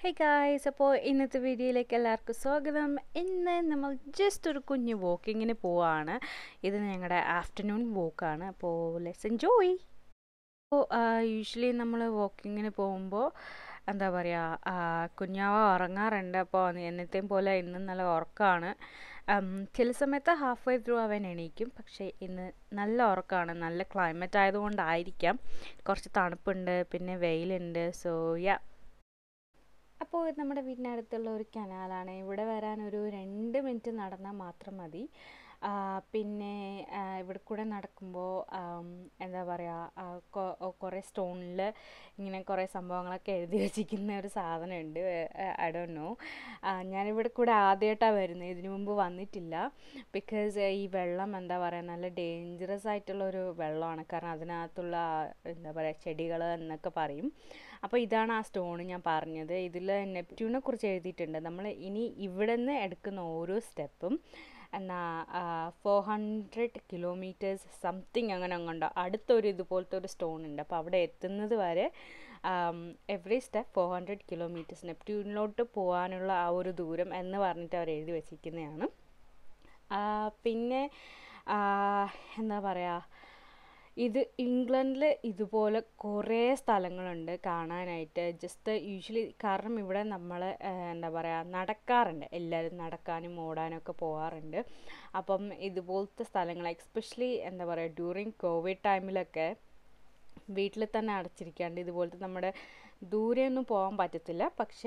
Hey guys അപ്പോൾ ഇന്നത്തെ വീഡിയോയിലേക്ക് എല്ലാവർക്കും സ്വാഗതം ഇന്ന് നമ്മൾ ജസ്റ്റ് ഒരു കുഞ്ഞു വോക്കിങ്ങിന് പോവാണ് ഇത് ഞങ്ങളുടെ ആഫ്റ്റർനൂൺ വോക്കാണ് അപ്പോൾ ലെസ് എൻജോയ് അപ്പോൾ യൂഷ്വലി നമ്മൾ വോക്കിങ്ങിന് പോകുമ്പോൾ എന്താ പറയുക കുഞ്ഞാവ ഉറങ്ങാറുണ്ട് അപ്പോൾ എന്നത്തെയും പോലെ ഇന്ന് നല്ല ഉറക്കമാണ് ചില സമയത്ത് ഹാഫ് വേ ത്രൂ അവൻ എണീക്കും പക്ഷേ ഇന്ന് നല്ല ഉറക്കമാണ് നല്ല ക്ലൈമറ്റ് ആയതുകൊണ്ടായിരിക്കാം കുറച്ച് തണുപ്പുണ്ട് പിന്നെ വെയിലുണ്ട് സോ യാ അപ്പോൾ നമ്മുടെ വീടിനടുത്തുള്ള ഒരു കനാലാണ് ഇവിടെ വരാൻ ഒരു രണ്ട് മിനിറ്റ് നടന്നാൽ മാത്രം മതി പിന്നെ ഇവിടെ കൂടെ നടക്കുമ്പോൾ എന്താ പറയുക കുറേ സ്റ്റോണിൽ ഇങ്ങനെ കുറേ സംഭവങ്ങളൊക്കെ എഴുതി വെച്ചിരിക്കുന്ന ഒരു സാധനമുണ്ട് ഐ ഡോണ്ട് നോ ഞാനിവിടെ കൂടെ ആദ്യമായിട്ടാണ് വരുന്നത് ഇതിനു മുമ്പ് വന്നിട്ടില്ല ബിക്കോസ് ഈ വെള്ളം എന്താ പറയുക നല്ല ഡേഞ്ചറസ് ആയിട്ടുള്ള ഒരു വെള്ളമാണ് കാരണം അതിനകത്തുള്ള എന്താ പറയുക ചെടികൾ എന്നൊക്കെ പറയും അപ്പോൾ ഇതാണ് ആ സ്റ്റോൺ ഞാൻ പറഞ്ഞത് ഇതിൽ നെപ്റ്റ്യൂനെ കുറിച്ച് എഴുതിയിട്ടുണ്ട് നമ്മൾ ഇനി ഇവിടെ നിന്ന് എടുക്കുന്ന ഓരോ സ്റ്റെപ്പും എന്നാ ഫോർ ഹൺഡ്രഡ് കിലോമീറ്റേഴ്സ് സംതിങ് അങ്ങനെ അങ്ങോട്ടോ അടുത്തൊരു ഇതുപോലത്തെ ഒരു സ്റ്റോൺ ഉണ്ട് അപ്പോൾ അവിടെ എത്തുന്നത് വരെ every step four hundred kilometres നെപ്റ്റ്യൂണിലോട്ട് പോകാനുള്ള ആ ഒരു ദൂരം എന്ന് പറഞ്ഞിട്ട് അവർ എഴുതി വച്ചിരിക്കുന്നതാണ് പിന്നെ എന്താ പറയുക ഇത് ഇംഗ്ലണ്ടിൽ ഇതുപോലെ കുറേ സ്ഥലങ്ങളുണ്ട് കാണാനായിട്ട് ജസ്റ്റ് യൂഷ്വലി കാരണം ഇവിടെ നമ്മൾ എന്താ പറയുക നടക്കാറുണ്ട് എല്ലാവരും നടക്കാനും ഓടാനും ഒക്കെ പോകാറുണ്ട് അപ്പം ഇതുപോലത്തെ സ്ഥലങ്ങൾ എക്സ്പെഷ്യലി എന്താ പറയുക ഡ്യൂറിങ് കോവിഡ് ടൈമിലൊക്കെ വീട്ടിൽ തന്നെ അടച്ചിരിക്കാണ്ട് ഇതുപോലത്തെ നമ്മുടെ ദൂരെയൊന്നും പോകാൻ പറ്റത്തില്ല പക്ഷേ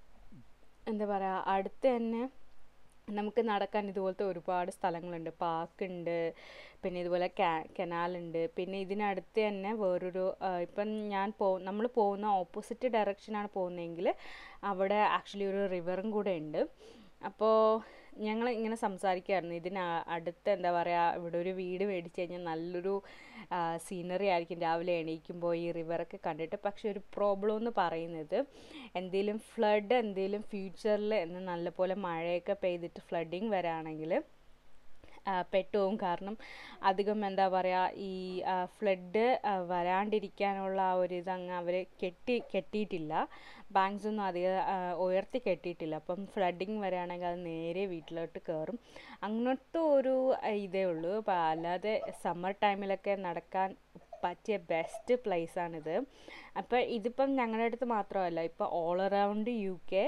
എന്താ പറയുക അടുത്ത് തന്നെ നമുക്ക് നടക്കാൻ ഇതുപോലത്തെ ഒരുപാട് സ്ഥലങ്ങളുണ്ട് പാർക്കുണ്ട് പിന്നെ ഇതുപോലെ കനാലുണ്ട് പിന്നെ ഇതിനടുത്ത് തന്നെ വേറൊരു ഇപ്പം ഞാൻ പോ നമ്മൾ പോകുന്ന ഓപ്പോസിറ്റ് ഡയറക്ഷനാണ് പോകുന്നതെങ്കിൽ അവിടെ ആക്ച്വലി ഒരു റിവറും കൂടെ ഉണ്ട് അപ്പോൾ ഞങ്ങൾ ഇങ്ങനെ സംസാരിക്കുമായിരുന്നു ഇതിന് അടുത്ത് എന്താ പറയുക ഇവിടെ ഒരു വീട് മേടിച്ച് കഴിഞ്ഞാൽ നല്ലൊരു സീനറി ആയിരിക്കും രാവിലെ എണീക്കുമ്പോൾ ഈ റിവറൊക്കെ കണ്ടിട്ട് പക്ഷെ ഒരു പ്രോബ്ലം എന്ന് പറയുന്നത് എന്തെങ്കിലും ഫ്ലഡ് എന്തെങ്കിലും ഫ്യൂച്ചറിൽ എന്ന് നല്ലപോലെ മഴയൊക്കെ പെയ്തിട്ട് ഫ്ലഡിങ് വരാണെങ്കിൽ പെട്ടുപോകും കാരണം അധികം എന്താ പറയുക ഈ ഫ്ലഡ് വരാണ്ടിരിക്കാനുള്ള ആ ഒരു ഇതങ്ങ് അവർ കെട്ടി കെട്ടിയിട്ടില്ല ബാങ്ക്സ് ഒന്നും അധികം ഉയർത്തി കെട്ടിയിട്ടില്ല അപ്പം ഫ്ലഡിങ് വരികയാണെങ്കിൽ അത് നേരെ വീട്ടിലോട്ട് കയറും അങ്ങനത്തെ ഒരു ഇതേ ഉള്ളൂ അപ്പം അല്ലാതെ സമ്മർ ടൈമിലൊക്കെ നടക്കാൻ പറ്റിയ ബെസ്റ്റ് പ്ലേസാണിത് അപ്പോൾ ഇതിപ്പം ഞങ്ങളുടെ അടുത്ത് മാത്രമല്ല ഇപ്പോൾ ഓൾ അറൗണ്ട് യു കെ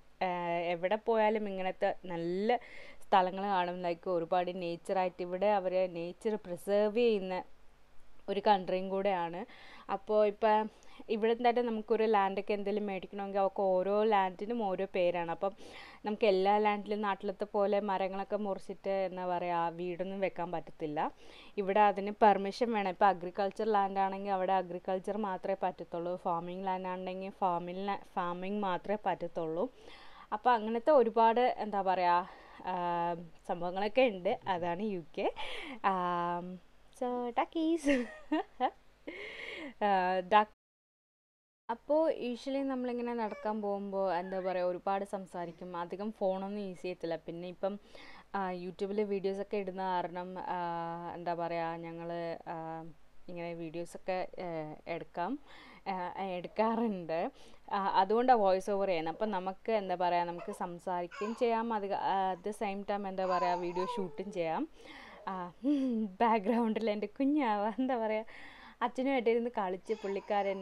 എവിടെ പോയാലും ഇങ്ങനത്തെ നല്ല സ്ഥലങ്ങൾ കാണും ലൈക്ക് ഒരുപാട് നേച്ചറായിട്ട് ഇവിടെ അവർ നേച്ചർ പ്രിസേർവ് ചെയ്യുന്ന ഒരു കൺട്രിയും കൂടെയാണ് അപ്പോൾ ഇപ്പം ഇവിടെ തന്നെ നമുക്കൊരു ലാൻഡൊക്കെ എന്തെങ്കിലും മേടിക്കണമെങ്കിൽ അവർക്ക് ഓരോ ലാൻഡിനും ഓരോ പേരാണ് അപ്പം നമുക്ക് എല്ലാ ലാൻഡിലും നാട്ടിലത്തെ പോലെ മരങ്ങളൊക്കെ മുറിച്ചിട്ട് എന്താ പറയുക വീടൊന്നും വെക്കാൻ പറ്റത്തില്ല ഇവിടെ അതിന് പെർമിഷൻ വേണം ഇപ്പോൾ അഗ്രികൾച്ചർ ലാൻഡ് ആണെങ്കിൽ അവിടെ അഗ്രികൾച്ചർ മാത്രമേ പറ്റത്തുള്ളൂ ഫാമിംഗ് ലാൻഡ് ആണെങ്കിൽ ഫാമിൽ ഫാമിംഗ് മാത്രമേ പറ്റത്തുള്ളൂ അപ്പോൾ അങ്ങനത്തെ ഒരുപാട് എന്താ പറയുക സംഭവങ്ങളൊക്കെ ഉണ്ട് അതാണ് യു കെ സോ ടക്കീസ് ഡക്ക് അപ്പോൾ യൂഷ്വലി നമ്മളിങ്ങനെ നടക്കാൻ പോകുമ്പോൾ എന്താ പറയുക ഒരുപാട് സംസാരിക്കും അധികം ഫോണൊന്നും യൂസ് ചെയ്യത്തില്ല പിന്നെ ഇപ്പം യൂട്യൂബിൽ വീഡിയോസൊക്കെ ഇടുന്ന കാരണം എന്താ പറയുക ഞങ്ങൾ ഇങ്ങനെ വീഡിയോസൊക്കെ എടുക്കാം എടുക്കാറുണ്ട് അതുകൊണ്ടാണ് വോയിസ് ഓവർ ചെയ്യുന്നത് അപ്പം നമുക്ക് എന്താ പറയുക നമുക്ക് സംസാരിക്കുകയും ചെയ്യാം അത് അറ്റ് ദ സെയിം ടൈം എന്താ പറയുക വീഡിയോ ഷൂട്ടും ചെയ്യാം ബാക്ക്ഗ്രൗണ്ടിൽ എൻ്റെ കുഞ്ഞാവ എന്താ പറയുക അച്ഛനുമായിട്ട് ഇരുന്ന് കളിച്ച് പുള്ളിക്കാരൻ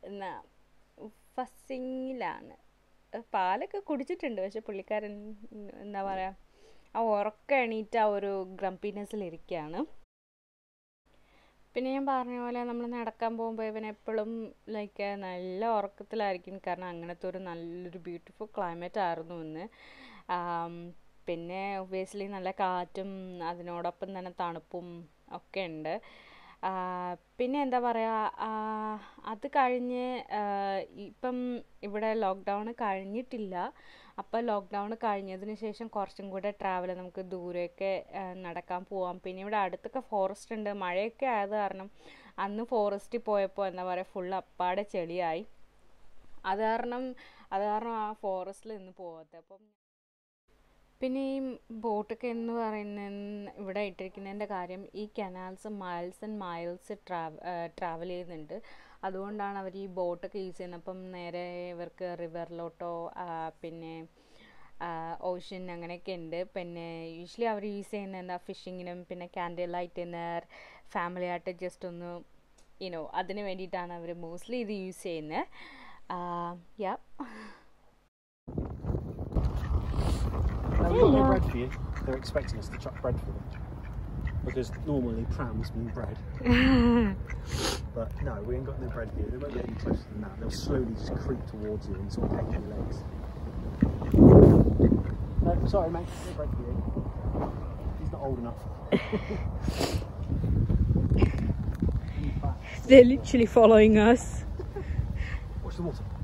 ഫസ്സിങ്ങിലാണ് പാലൊക്കെ കുടിച്ചിട്ടുണ്ട് പക്ഷെ പുള്ളിക്കാരൻ എന്താ പറയുക ആ ഉറക്കം എണീറ്റ് ആ ഒരു ഗ്രംപിനെസ്സിലിരിക്കുകയാണ് പിന്നെ ഞാൻ പറഞ്ഞ പോലെ നമ്മൾ നടക്കാൻ പോകുമ്പോൾ ഇവൻ എപ്പോഴും ലൈക്ക് നല്ല ഉറക്കത്തിലായിരിക്കും കാരണം അങ്ങനത്തെ ഒരു നല്ലൊരു ബ്യൂട്ടിഫുൾ ക്ലൈമറ്റ് ആയിരുന്നു ഇന്ന് പിന്നെ ഒബ്വിയസ്ലി നല്ല കാറ്റും അതിനോടൊപ്പം തന്നെ തണുപ്പും ഒക്കെ ഉണ്ട് പിന്നെ എന്താ പറയുക അത് കഴിഞ്ഞ് ഇപ്പം ഇവിടെ ലോക്ക്ഡൗൺ കഴിഞ്ഞിട്ടില്ല അപ്പോൾ ലോക്ക്ഡൗൺ കഴിഞ്ഞതിന് ശേഷം കുറച്ചും കൂടെ ട്രാവൽ നമുക്ക് ദൂരെയൊക്കെ നടക്കാൻ പോവാം പിന്നെ ഇവിടെ അടുത്തൊക്കെ ഫോറസ്റ്റ് ഉണ്ട് മഴയൊക്കെ ആയത് കാരണം അന്ന് ഫോറസ്റ്റിൽ പോയപ്പോൾ എന്താ പറയുക ഫുൾ അപ്പാടെ ചെളിയായി അത് കാരണം അത് കാരണം ആ ഫോറസ്റ്റിൽ നിന്ന് പോകാത്ത അപ്പം പിന്നെ ഈ ബോട്ടൊക്കെ എന്ന് പറയുന്ന ഇവിടെ ഇട്ടിരിക്കുന്നതിൻ്റെ കാര്യം ഈ canals miles and miles trav travel ചെയ്യുന്നുണ്ട് അതുകൊണ്ടാണ് അവർ ഈ ബോട്ടൊക്കെ യൂസ് ചെയ്യുന്നത് അപ്പം നേരെ ഇവർക്ക് റിവറിലോട്ടോ പിന്നെ ഓഷ്യൻ അങ്ങനെയൊക്കെ ഉണ്ട് പിന്നെ യൂഷ്വലി അവർ യൂസ് ചെയ്യുന്നത് എന്താ ഫിഷിങ്ങിനും പിന്നെ ക്യാൻഡിൽ ലൈറ്റ് ഡിന്നർ ഫാമിലി ആയിട്ട് ജസ്റ്റ് ഒന്ന് യുനോ അതിന് വേണ്ടിയിട്ടാണ് അവർ മോസ്റ്റ്ലി ഇത് യൂസ് ചെയ്യുന്നത് yeah No, we've got no bread for you. They're expecting us to chuck bread for them. Because normally prams mean bread. but no, we ain't got no bread here. They won't get any closer than that. They'll slowly just creep towards you and sort of peck your legs. No, sorry, mate. No bread for you. He's not old enough. He's back. They're literally following us. Watch the water.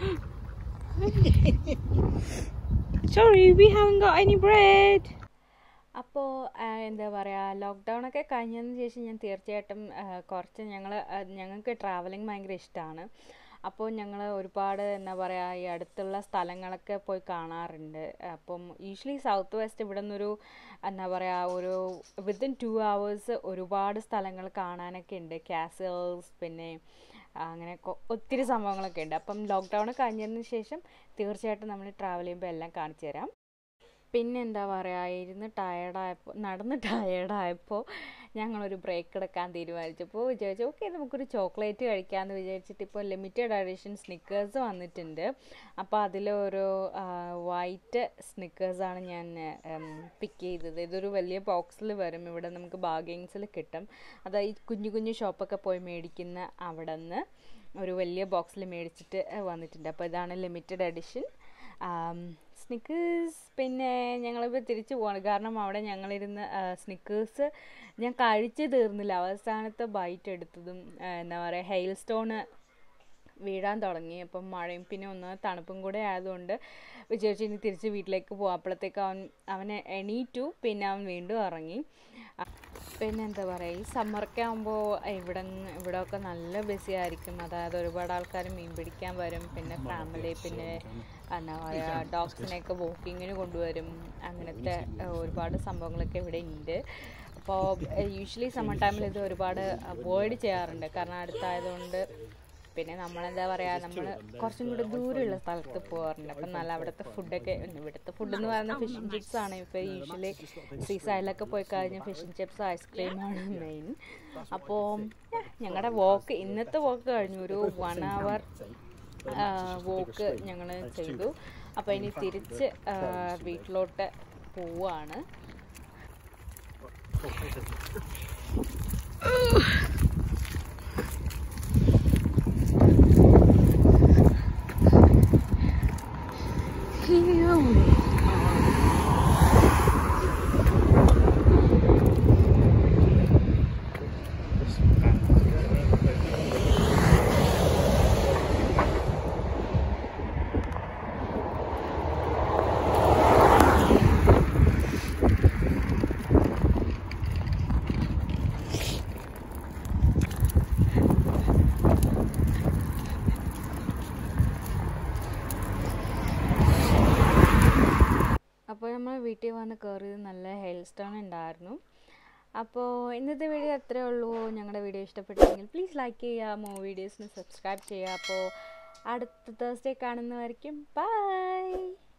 Sorry we haven't got any bread അപ്പോൾ എന്താ പറയുക lockdown ഒക്കെ കഴിഞ്ഞതിന് ശേഷം ഞാൻ തീർച്ചയായിട്ടും ആ, കുറച്ച് ഞങ്ങൾ ഞങ്ങൾക്ക് ട്രാവലിംഗ് ഭയങ്കര ഇഷ്ടമാണ് അപ്പോൾ ഞങ്ങൾ ഒരുപാട് എന്താ പറയുക ഈ അടുത്തുള്ള സ്ഥലങ്ങളൊക്കെ പോയി കാണാറുണ്ട് അപ്പം യൂഷ്വലി സൗത്ത് വെസ്റ്റ് ഇവിടെ നിന്നൊരു എന്താ പറയുക ഒരു വിത്തിൻ ടു ഹവേഴ്സ് ഒരുപാട് സ്ഥലങ്ങൾ കാണാനൊക്കെ ഉണ്ട് കാസിൽസ് പിന്നെ അങ്ങനെ കൊ- ഒത്തിരി സംഭവങ്ങളൊക്കെ ഉണ്ട് അപ്പം ലോക്ക്ഡൗൺ കഴിഞ്ഞതിന് ശേഷം തീർച്ചയായിട്ടും നമ്മൾ ട്രാവൽ ചെയ്യുമ്പോൾ എല്ലാം കാണിച്ചു തരാം പിന്നെ എന്താ പറയുക ഇരുന്ന് ടയേർഡായപ്പോൾ നടന്ന് ടയേർഡായപ്പോൾ ഞങ്ങളൊരു ബ്രേക്ക് എടുക്കാൻ തീരുമാനിച്ചപ്പോൾ വിചാരിച്ചു ഓക്കെ നമുക്കൊരു ചോക്ലേറ്റ് കഴിക്കാമെന്ന് വിചാരിച്ചിട്ട് ഇപ്പോൾ ലിമിറ്റഡ് എഡിഷൻ സ്നിക്കേഴ്സ് വന്നിട്ടുണ്ട് അപ്പോൾ അതിലൊരു വൈറ്റ് സ്നിക്കേഴ്സാണ് ഞാൻ പിക്ക് ചെയ്തത് ഇതൊരു വലിയ ബോക്സിൽ വരും ഇവിടെ നമുക്ക് ബാർഗെയിൻസിൽ കിട്ടും അതായത് കുഞ്ഞു കുഞ്ഞു ഷോപ്പൊക്കെ പോയി മേടിക്കുന്ന അവിടെ നിന്ന് ഒരു വലിയ ബോക്സിൽ മേടിച്ചിട്ട് വന്നിട്ടുണ്ട് അപ്പോൾ ഇതാണ് ലിമിറ്റഡ് എഡിഷൻ സ്നിക്കേഴ്സ് പിന്നെ ഞങ്ങളിപ്പോൾ തിരിച്ചു പോവാണ് കാരണം അവിടെ ഞങ്ങളിരുന്ന് സ്നിക്കേഴ്സ് ഞാൻ കഴിച്ച് തീർന്നില്ല അവസാനത്തെ ബൈറ്റ് എടുത്തതും ആ, എന്താ പറയുക ഹെയിൽ സ്റ്റോണ് വീഴാൻ തുടങ്ങി അപ്പം മഴയും പിന്നെ ഒന്ന് തണുപ്പും കൂടെ ആയതുകൊണ്ട് വിചാരിച്ചു ഇനി തിരിച്ച് വീട്ടിലേക്ക് പോകാം അപ്പോഴത്തേക്ക് അവൻ അവനെ എണീറ്റു പിന്നെ അവൻ വീണ്ടും ഇറങ്ങി ആ, പിന്നെ എന്താ പറയുക ഈ സമ്മറൊക്കെ ആകുമ്പോൾ ഇവിടെ ഇവിടെയൊക്കെ നല്ല ബിസി ആയിരിക്കും അതായത് ഒരുപാട് ആൾക്കാർ മീൻ പിടിക്കാൻ വരും പിന്നെ ഫാമിലി പിന്നെ എന്താ പറയുക ഡോഗ്സിനെയൊക്കെ വോക്കിങ്ങിന് കൊണ്ടുവരും അങ്ങനത്തെ ഏഹ്, ഒരുപാട് സംഭവങ്ങളൊക്കെ ഇവിടെ ഉണ്ട് അപ്പോൾ യൂഷ്വലി സമ്മർ ടൈമിൽ ഇത് ഒരുപാട് അവോയ്ഡ് ചെയ്യാറുണ്ട് കാരണം അടുത്തായതുകൊണ്ട് പിന്നെ നമ്മളെന്താ പറയുക നമ്മൾ കുറച്ചും കൂടി ദൂരെയുള്ള സ്ഥലത്ത് പോകാറുണ്ട് അപ്പം നല്ല അവിടുത്തെ ഫുഡൊക്കെ ഇവിടുത്തെ ഫുഡ് എന്ന് പറയുന്നത് ഫിഷിംഗ് ചിപ്സ് ആണ് ഇപ്പോൾ യൂഷ്വലി സീ സൈഡിലൊക്കെ പോയി കഴിഞ്ഞാൽ ഫിഷിംഗ് ചിപ്സ് ഐസ്ക്രീമാണ് മെയിൻ അപ്പോൾ ഞങ്ങളുടെ വോക്ക് ഇന്നത്തെ വോക്ക് കഴിഞ്ഞു ഒരു വൺ അവർ വോക്ക് ഞങ്ങൾ ചെയ്തു അപ്പോൾ ഇനി തിരിച്ച് ആ, വീട്ടിലോട്ട് പോവാണ് അപ്പോൾ നമ്മൾ വീട്ടിൽ വന്ന് കയറിയത് നല്ല ഹെയിൽ സ്റ്റോൺ ഉണ്ടായിരുന്നു അപ്പോൾ ഇന്നത്തെ വീഡിയോ അത്രേ ഉള്ളൂ ഞങ്ങളുടെ വീഡിയോ ഇഷ്ടപ്പെട്ടെങ്കിൽ പ്ലീസ് ലൈക്ക് ചെയ്യുക മോ വീഡിയോസിന് സബ്സ്ക്രൈബ് ചെയ്യുക അപ്പോൾ അടുത്ത തേഴ്സ്ഡേ കാണുന്നവരേക്കും ബൈ